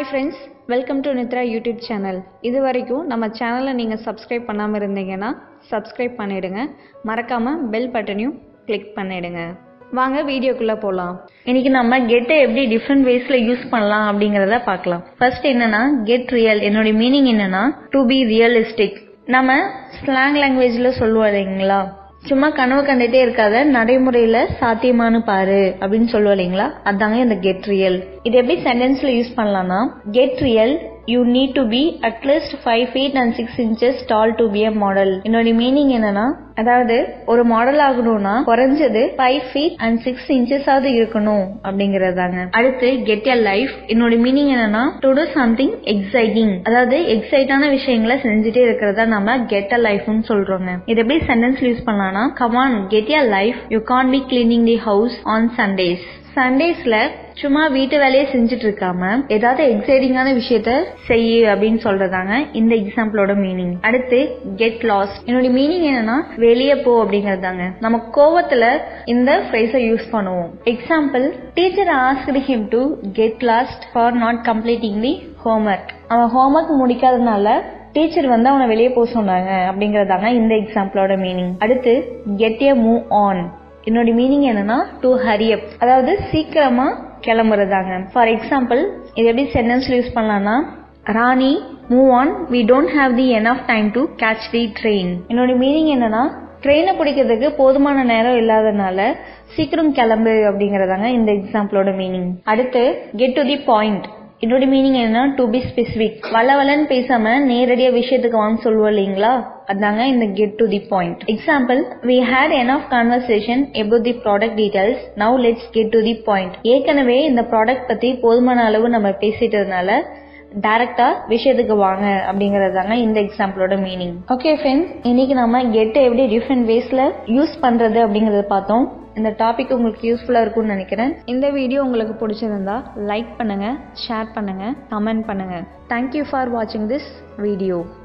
friends welcome to Nithra YouTube channel இது வரைக்கும் நம்ம சேனலை நீங்கள் சப்ஸ்கிரைப் பண்ணாமல் இருந்தீங்கன்னா சப்ஸ்கிரைப் பண்ணிடுங்க மறக்காமல் பெல் பட்டனையும் கிளிக் பண்ணிடுங்க வாங்க வீடியோக்குள்ளே போகலாம் இன்னைக்கு நம்ம கெட்டை எப்படி டிஃப்ரெண்ட் வேஸ்ல யூஸ் பண்ணலாம் அப்படிங்கறத பார்க்கலாம் ஃபர்ஸ்ட் என்னன்னா கெட் ரியல் என்னோட மீனிங் என்னன்னா டு பி ரியலிஸ்டிக் நம்ம ஸ்லாங் லாங்குவேஜ்ல சொல்லுவோம் இல்லைங்களா சும்மா கனவு கண்டுட்டே இருக்காத நடைமுறையில சாத்தியமானு பாரு அப்படின்னு சொல்லுவோம் இல்லைங்களா அதாங்க இந்த கெட் ரியல் இது எப்படி சென்டென்ஸ்ல யூஸ் பண்ணலாம்னா get real you need to be at least five feet and six inches tall to be a model என்னோட மீனிங் என்னன்னா அதாவது ஒரு மாடல் ஆகணும்னா குறைஞ்சது five feet and six inches ஆவது இருக்கணும் அப்படிங்கறதாங்க அடுத்து கெட் எ லைஃப் என்னோட மீனிங் என்னன்னா டு டூ சம்திங் எக்ஸைட்டிங் அதாவது எக்ஸைட்டான விஷயங்களை செஞ்சுட்டே இருக்கிறதா நம்ம கெட் அ லைஃப்னு சொல்றோங்க இது எப்படி சென்டென்ஸ்ல யூஸ் பண்ணலாம்னா come on get a life you can be cleaning the house on Sundays சண்டேஸ்ல சும்மா வீட்டு வேலையை செஞ்சுட்டு இருக்காம ஏதாவது எக்ஸைட்டிங்கான விஷயத்த செய்யு அப்படின்னு சொல்றதாங்க இந்த எக்ஸாம்பிளோட மீனிங் அடுத்து கெட் லாஸ் என்னோட மீனிங் என்னன்னா வெளியே போ அப்படிங்கறதாங்க நம்ம கோவத்துல இந்த ஃப்ரேஸை யூஸ் பண்ணுவோம் example teacher asked him to get lost for not completing the homework அவன் ஹோம்ஒர்க் முடிக்காதனால டீச்சர் வந்து அவனை வெளியே போக சொன்னாங்க அப்படிங்கறதாங்க இந்த எக்ஸாம்பிளோட மீனிங் அடுத்து கெட் ஏ மூவ் ஆன் என்னோட மீனிங் என்னன்னா டு ஹரி அப் அதாவது சீக்கிரமா கிளம்புறதாங்க ஃபார் எக்ஸாம்பிள் இது எப்படி சென்டென்ஸ்ல யூஸ் பண்ணலாம்னா ராணி move on we don't have the enough time to catch the train என்னோட மீனிங் என்னன்னா ட்ரெயினை பிடிக்கிறதுக்கு போதுமான நேரம் இல்லாதனால சீக்கிரம் கிளம்பு அப்படிங்கறதாங்க இந்த எக்ஸாம்பிளோட மீனிங் அடுத்து கெட் டு தி பாயிண்ட் என்னோட மீனிங் என்ன டு பி ஸ்பெசிபிக் வளவலன்னு பேசாம நேரடியா விஷயத்துக்கு வாங்க சொல்லுவோம் இல்லைங்களா அதாங்க இந்த get to the point example we had enough conversation about the product details now let's get to the point ஏற்கனவே இந்த ப்ராடக்ட் பத்தி போதுமான அளவு நம்ம பேசிட்டதுனால டைரக்டா விஷயத்துக்கு வாங்க அப்படிங்கறதாங்க இந்த எக்ஸாம்பிளோட மீனிங் ஓகே ஃப்ரெண்ட்ஸ் இன்னைக்கு நம்ம கெட்டை எப்படி டிஃப்ரெண்ட் வேஸ்ல யூஸ் பண்றது அப்படிங்கறத பார்த்தோம் இந்த டாபிக் உங்களுக்கு யூஸ்ஃபுல்லா இருக்கும்னு நினைக்கிறேன் இந்த வீடியோ உங்களுக்கு பிடிச்சிருந்தா லைக் பண்ணுங்கள் ஷேர் பண்ணுங்கள் கமெண்ட் பண்ணுங்கள் தேங்க்யூ ஃபார் வாட்சிங் திஸ் வீடியோ